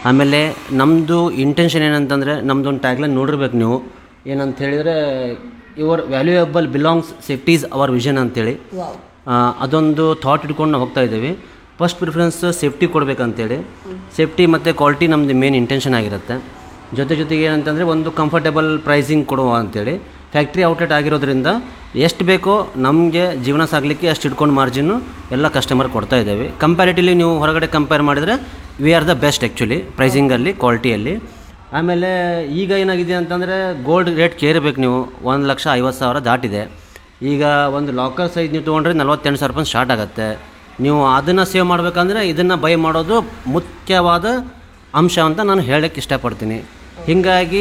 ಆಮೇಲೆ ನಮ್ಮದು ಇಂಟೆನ್ಷನ್ ಏನಂತಂದರೆ ನಮ್ಮದು ಒಂದು ಟ್ಯಾಗ್ಲೈನ್ ನೋಡಿರ್ಬೇಕು ನೀವು ಏನಂತ ಹೇಳಿದರೆ your valuable belongs safeties our vision ಅಂತೇಳಿ ಆ, ಅದೊಂದು ಥಾಟ್ ಇಟ್ಕೊಂಡು ನಾವು ಹೋಗ್ತಾ ಇದ್ದೀವಿ ಫಸ್ಟ್ ಪ್ರಿಫರೆನ್ಸ್ ಸೇಫ್ಟಿ ಕೊಡಬೇಕಂತೇಳಿ ಸೇಫ್ಟಿ ಮತ್ತು ಕ್ವಾಲಿಟಿ ನಮ್ಮದು ಮೇನ್ ಇಂಟೆನ್ಷನ್ ಆಗಿರುತ್ತೆ ಜೊತೆ ಜೊತೆಗೆ ಏನಂತಂದರೆ ಒಂದು ಕಂಫರ್ಟೇಬಲ್ ಪ್ರೈಸಿಂಗ್ ಕೊಡುವ ಅಂತೇಳಿ ಫ್ಯಾಕ್ಟ್ರಿ ಔಟ್ಲೆಟ್ ಆಗಿರೋದ್ರಿಂದ ಎಷ್ಟು ಬೇಕೋ ನಮಗೆ ಜೀವನ ಸಾಗಲಿಕ್ಕೆ ಅಷ್ಟು ಇಟ್ಕೊಂಡು ಮಾರ್ಜಿನ್ನು ಎಲ್ಲ ಕಸ್ಟಮರ್ ಕೊಡ್ತಾ ಇದ್ದೇವೆ ಕಂಪ್ಯಾರಿಟಿವ್ಲಿ ನೀವು ಹೊರಗಡೆ ಕಂಪೇರ್ ಮಾಡಿದರೆ we are the best actually ಪ್ರೈಸಿಂಗಲ್ಲಿ ಕ್ವಾಲಿಟಿಯಲ್ಲಿ ಆಮೇಲೆ ಈಗ ಏನಾಗಿದೆ ಅಂತಂದರೆ ಗೋಲ್ಡ್ ರೇಟ್ ಕೇರಬೇಕು ನೀವು ಒಂದು ಲಕ್ಷ ಐವತ್ತು ಸಾವಿರ ದಾಟಿದೆ ಈಗ ಒಂದು ಲಾಕರ್ ಸೈಜ್ ನೀವು ತೊಗೊಂಡ್ರೆ ನಲ್ವತ್ತೆಂಟು ಸಾವಿರ ರೂಪಾಯಿ ಸ್ಟಾರ್ಟ್ ಆಗುತ್ತೆ ನೀವು ಅದನ್ನು ಸೇವ್ ಮಾಡಬೇಕಂದ್ರೆ ಇದನ್ನು ಬೈ ಮಾಡೋದು ಮುಖ್ಯವಾದ ಅಂಶ ಅಂತ ನಾನು ಹೇಳಕ್ಕೆ ಇಷ್ಟಪಡ್ತೀನಿ ಹೀಗಾಗಿ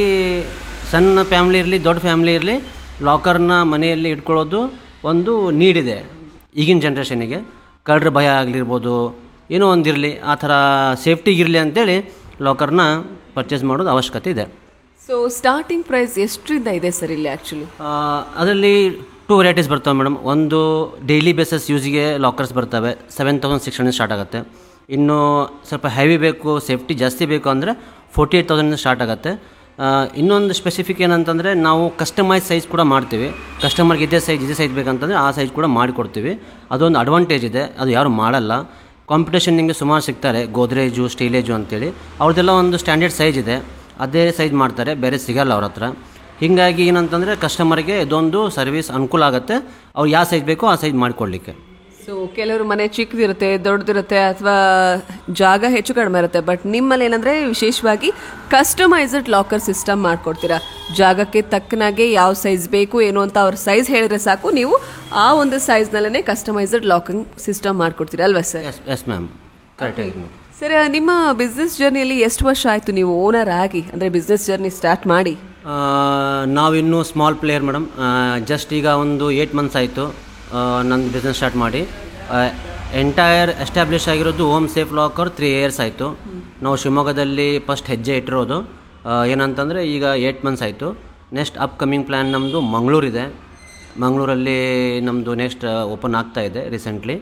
ಸಣ್ಣ ಫ್ಯಾಮ್ಲಿ ಇರಲಿ ದೊಡ್ಡ ಫ್ಯಾಮ್ಲಿ ಇರಲಿ ಲಾಕರ್ನ ಮನೆಯಲ್ಲಿ ಇಟ್ಕೊಳ್ಳೋದು ಒಂದು ನೀಡಿದೆ ಈಗಿನ ಜನ್ರೇಷನಿಗೆ ಕಳ್ಳರ ಭಯ ಆಗಲಿರ್ಬೋದು ಏನೋ ಒಂದಿರಲಿ ಆ ಥರ ಸೇಫ್ಟಿಗಿರಲಿ ಅಂತೇಳಿ ಲಾಕರ್ನ ಪರ್ಚೇಸ್ ಮಾಡೋದು ಅವಶ್ಯಕತೆ ಇದೆ ಸೊ ಸ್ಟಾರ್ಟಿಂಗ್ ಪ್ರೈಸ್ ಎಷ್ಟರಿಂದ ಇದೆ ಸರ್ ಇಲ್ಲಿ ಆ್ಯಕ್ಚುಲಿ ಆ, ಅದರಲ್ಲಿ ಟೂ ವೆರೈಟೀಸ್ ಬರ್ತವೆ ಮೇಡಮ್ ಒಂದು ಡೈಲಿ ಬೇಸಸ್ ಯೂಸಿಗೆ ಲಾಕರ್ಸ್ ಬರ್ತವೆ seven thousand six hundred start ಆಗುತ್ತೆ ಇನ್ನು ಸ್ವಲ್ಪ ಹೆವಿ ಬೇಕು ಸೇಫ್ಟಿ ಜಾಸ್ತಿ ಬೇಕು ಅಂದರೆ ಫೋರ್ಟಿ ಏಯ್ಟ್ ತೌಸಂಡ್ ಸ್ಟಾರ್ಟ್ ಆಗುತ್ತೆ ಆ, ಇನ್ನೊಂದು ಸ್ಪೆಸಿಫಿಕ್ ಏನಂತಂದರೆ ನಾವು ಕಸ್ಟಮೈಸ್ ಸೈಜ್ ಕೂಡ ಮಾಡ್ತೀವಿ ಕಸ್ಟಮರ್ಗೆ ಇದೇ ಸೈಜ್ ಇದೇ ಸೈಜ್ ಬೇಕಂತಂದರೆ ಆ ಸೈಜ್ ಕೂಡ ಮಾಡಿಕೊಡ್ತೀವಿ ಅದೊಂದು ಅಡ್ವಾಂಟೇಜ್ ಇದೆ ಅದು ಯಾರು ಮಾಡಲ್ಲ ಕಾಂಪಿಟೇಷನ್ ನಿಮಗೆ ಸುಮಾರು ಸಿಗ್ತಾರೆ ಗೋದ್ರೇಜು ಸ್ಟೀಲೇಜು ಅಂತೇಳಿ ಅವ್ರದ್ದೆಲ್ಲ ಒಂದು ಸ್ಟ್ಯಾಂಡರ್ಡ್ ಸೈಜ್ ಇದೆ ಅದೇ ಸೈಜ್ ಮಾಡ್ತಾರೆ ಬೇರೆ ಸಿಗಲ್ಲ ಅವ್ರ ಹತ್ರ ಹೀಗಾಗಿ ಏನಂತಂದರೆ ಕಸ್ಟಮರ್ಗೆ ಇದೊಂದು ಸರ್ವಿಸ್ ಅನುಕೂಲ ಆಗುತ್ತೆ ಅವ್ರು ಯಾವ ಸೈಜ್ ಬೇಕೋ ಆ ಸೈಜ್ ಮಾಡಿಕೊಡ್ಲಿಕ್ಕೆ ಸೊ ಕೆಲವರು ಮನೆ ಚಿಕ್ಕದಿರುತ್ತೆ ದೊಡ್ಡದಿರುತ್ತೆ ಅಥವಾ ಜಾಗ ಹೆಚ್ಚು ಕಡಿಮೆ ಇರುತ್ತೆ ಬಟ್ ನಿಮ್ಮಲ್ಲಿ ಏನಂದ್ರೆ ವಿಶೇಷವಾಗಿ ಕಸ್ಟಮೈಸ್ಡ್ ಲಾಕರ್ ಸಿಸ್ಟಮ್ ಮಾಡ್ಕೊಡ್ತೀರಾ ಜಾಗಕ್ಕೆ ತಕ್ಕನಾಗೆ ಯಾವ ಸೈಜ್ ಬೇಕು ಏನು ಅಂತ ಅವ್ರ ಸೈಜ್ ಹೇಳಿದ್ರೆ ಸಾಕು ನೀವು ಆ ಒಂದು ಸೈಜ್ನಲ್ಲೇ ಕಸ್ಟಮೈಸ್ಡ್ ಲಾಕಿಂಗ್ ಸಿಸ್ಟಮ್ ಮಾಡ್ಕೊಡ್ತೀರಾ ಅಲ್ವಾ sir yes yes ma'am correct ಆಗಿ ಮ್ಯಾಮ್ ಸರ್ ನಿಮ್ಮ ಬಿಸ್ನೆಸ್ ಜರ್ನಿಯಲ್ಲಿ ಎಷ್ಟು ವರ್ಷ ಆಯಿತು ನೀವು ಓನರ್ ಆಗಿ ಅಂದರೆ ಬಿಸ್ನೆಸ್ ಜರ್ನಿ ಸ್ಟಾರ್ಟ್ ಮಾಡಿ ನಾವಿನ್ನೂ ಸ್ಮಾಲ್ ಪ್ಲೇಯರ್ ಮೇಡಮ್ ಜಸ್ಟ್ ಈಗ ಒಂದು ಏಯ್ಟ್ ಮಂತ್ಸ್ ಆಯಿತು ನನ್ನ ಬಿಸ್ನೆಸ್ ಸ್ಟಾರ್ಟ್ ಮಾಡಿ ಎಂಟೈರ್ ಎಸ್ಟಾಬ್ಲಿಷ್ ಆಗಿರೋದು home safe locker three years ಆಯಿತು ನಾವು ಶಿವಮೊಗ್ಗದಲ್ಲಿ ಫಸ್ಟ್ ಹೆಜ್ಜೆ ಇಟ್ಟಿರೋದು ಆ, ಏನಂತಂದರೆ ಈಗ ಏಯ್ಟ್ ಮಂತ್ಸ್ ಆಯಿತು ನೆಕ್ಸ್ಟ್ ಅಪ್ಕಮಿಂಗ್ ಪ್ಲ್ಯಾನ್ ನಮ್ಮದು ಮಂಗಳೂರಿದೆ ಮಂಗಳೂರಲ್ಲಿ ನಮ್ಮದು ನೆಕ್ಸ್ಟ್ ಓಪನ್ ಆಗ್ತಾ ಇದೆ ರೀಸೆಂಟ್ಲಿ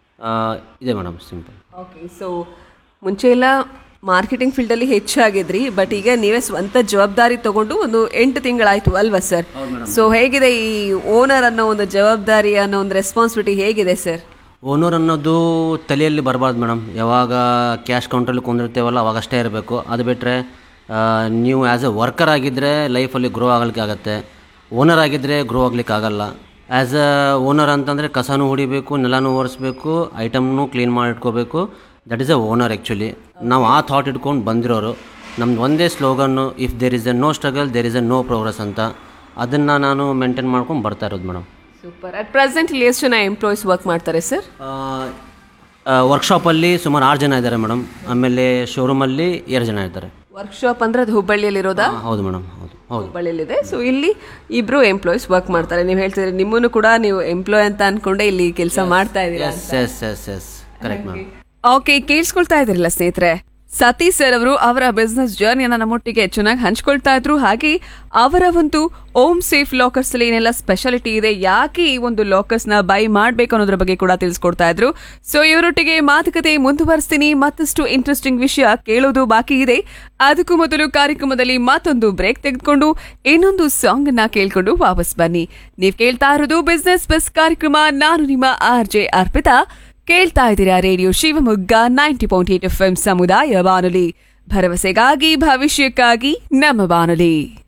ಇದೆ ಮೇಡಮ್ ಸಿಂಪಲ್ ಓಕೆ ಸೊ ಮುಂಚೆ ಎಲ್ಲ ಮಾರ್ಕೆಟಿಂಗ್ ಫೀಲ್ಡಲ್ಲಿ ಹೆಚ್ಚಾಗಿದ್ರಿ ಬಟ್ ಈಗ ನೀವೇ ಸ್ವಂತ ಜವಾಬ್ದಾರಿ ತಗೊಂಡು ಒಂದು ಎಂಟು ತಿಂಗಳಾಯ್ತು ಅಲ್ವಾ ಸರ್ ಸೊ ಹೇಗಿದೆ ಈ ಓನರ್ ಅನ್ನೋ ಒಂದು ಜವಾಬ್ದಾರಿ ಅನ್ನೋ ಒಂದು ರೆಸ್ಪಾನ್ಸಿಬಿಲಿಟಿ ಹೇಗಿದೆ ಸರ್ ಓನರ್ ಅನ್ನೋದು ತಲೆಯಲ್ಲಿ ಬರಬಾರ್ದು ಮೇಡಮ್ ಯಾವಾಗ ಕ್ಯಾಶ್ ಕೌಂಟ್ರಲ್ಲಿ ಕುಂದಿರ್ತೇವಲ್ಲ ಅವಾಗ ಅಷ್ಟೇ ಇರಬೇಕು ಅದು ಬಿಟ್ಟರೆ ನೀವು ಆ್ಯಸ್ ಎ ವರ್ಕರ್ ಆಗಿದ್ದರೆ ಲೈಫಲ್ಲಿ ಗ್ರೋ ಆಗಲಿಕ್ಕೆ ಆಗುತ್ತೆ ಓನರ್ ಆಗಿದ್ದರೆ ಗ್ರೋ ಆಗ್ಲಿಕ್ಕೆ ಆಗಲ್ಲ ಆ್ಯಸ್ ಅ ಓನರ್ ಅಂತಂದರೆ ಕಸನೂ ಹೊಡಿಬೇಕು ನೆಲನೂ ಒರೆಸ್ಬೇಕು ಐಟಮ್ನು ಕ್ಲೀನ್ ಮಾಡಿ ಇಟ್ಕೋಬೇಕು that is a owner actually ನಾವು ಆ ಥಾಟ್ ಇಟ್ಕೊಂಡು ಬಂದಿರೋರು ನಮ್ದು ಒಂದೇ slogan if there is a no struggle there is a no progress ಅಂತ ಅದನ್ನು ನಾನು ಮೇಂಟೈನ್ ಮಾಡ್ಕೊಂಡು ಬರ್ತಾ ಇರೋದು ಮೇಡಮ್ ಸೂಪರ್ ಅಟ್ ಪ್ರೆಸೆಂಟ್ ಇಲ್ಲಿ ಎಷ್ಟು ಜನ ಎಂಪ್ಲಾಯೀಸ್ ವರ್ಕ್ ಮಾಡ್ತಾರೆ ಸರ್ ವರ್ಕ್ಶಾಪಲ್ಲಿ ಸುಮಾರು ಆರು ಜನ ಇದ್ದಾರೆ ಮೇಡಮ್ ಆಮೇಲೆ ಶೋರೂಮಲ್ಲಿ ಎರಡು ಜನ ಇದ್ದಾರೆ ವರ್ಕ್ಶಾಪ್ ಅಂದ್ರೆ ಅದು ಹುಬ್ಬಳ್ಳಿಯಲ್ಲಿರೋದಾ ಆ, ಹೌದು ಮೇಡಮ್ ಹೌದು ಹೌದು ಹುಬ್ಬಳ್ಳಿಯಲ್ಲಿದೆ ಸೊ ಇಲ್ಲಿ ಇಬ್ರು ಎಂಪ್ಲಾಯೀಸ್ ವರ್ಕ್ ಮಾಡ್ತಾರೆ ನೀವು ಹೇಳ್ತಿದ್ರೆ ನಿಮ್ಮನ್ನು ಕೂಡ ನೀವು ಎಂಪ್ಲಾಯ್ ಅಂತ ಅನ್ಕೊಂಡೆ ಇಲ್ಲಿ ಕೆಲಸ ಮಾಡ್ತಾ ಇದ್ದೀರಾ yes yes yes yes correct ma'am okay ಕೇಳಿಸ್ಕೊಳ್ತಾ ಇದ್ರಲ್ಲ ಸ್ನೇಹಿತರೆ ಸತೀಶ್ ಸರ್ ಅವರು ಅವರ ಬಿಸ್ನೆಸ್ ಜರ್ನಿಯನ್ನ ನಮ್ಮೊಟ್ಟಿಗೆ ಚೆನ್ನಾಗಿ ಹಂಚ್ಕೊಳ್ತಾ ಇದ್ರು ಹಾಗೆ ಅವರ ಒಂದು ಓಮ್ ಸೇಫ್ ಲಾಕರ್ಸ್ ಅಲ್ಲಿ ಏನೆಲ್ಲ ಸ್ಪೆಷಾಲಿಟಿ ಇದೆ ಯಾಕೆ ಈ ಒಂದು ಲಾಕರ್ಸ್ ನ ಬೈ ಮಾಡ್ಬೇಕು ಅನ್ನೋದ್ರ ಬಗ್ಗೆ ಕೂಡ ತಿಳಿಸ್ಕೊಡ್ತಾ ಇದ್ರು ಸೊ ಇವರೊಟ್ಟಿಗೆ ಮಾತುಕತೆ ಮುಂದುವರಿಸ್ತೀನಿ ಮತ್ತಷ್ಟು ಇಂಟ್ರೆಸ್ಟಿಂಗ್ ವಿಷಯ ಕೇಳೋದು ಬಾಕಿ ಇದೆ ಅದಕ್ಕೂ ಮೊದಲು ಕಾರ್ಯಕ್ರಮದಲ್ಲಿ ಮತ್ತೊಂದು ಬ್ರೇಕ್ ತೆಗೆದುಕೊಂಡು ಇನ್ನೊಂದು ಸಾಂಗ್ ನ ಕೇಳ್ಕೊಂಡು ವಾಪಸ್ ಬನ್ನಿ ನೀವ್ ಕೇಳ್ತಾ ಇರೋದು ಬಿಸ್ನೆಸ್ ಬಸ್ ಕಾರ್ಯಕ್ರಮ ನಾನು ನಿಮ್ಮ ಆರ್ ಜೆ ಅರ್ಪಿತಾ ಕೇಳ್ತಾ ಇದ್ದೀರಾ radio Shivamogga ninety point eight F ಸಮುದಾಯ ಬಾನುಲಿ ಭರವಸೆಗಾಗಿ ಭವಿಷ್ಯಕ್ಕಾಗಿ ನಮ್ಮ ಬಾನುಲಿ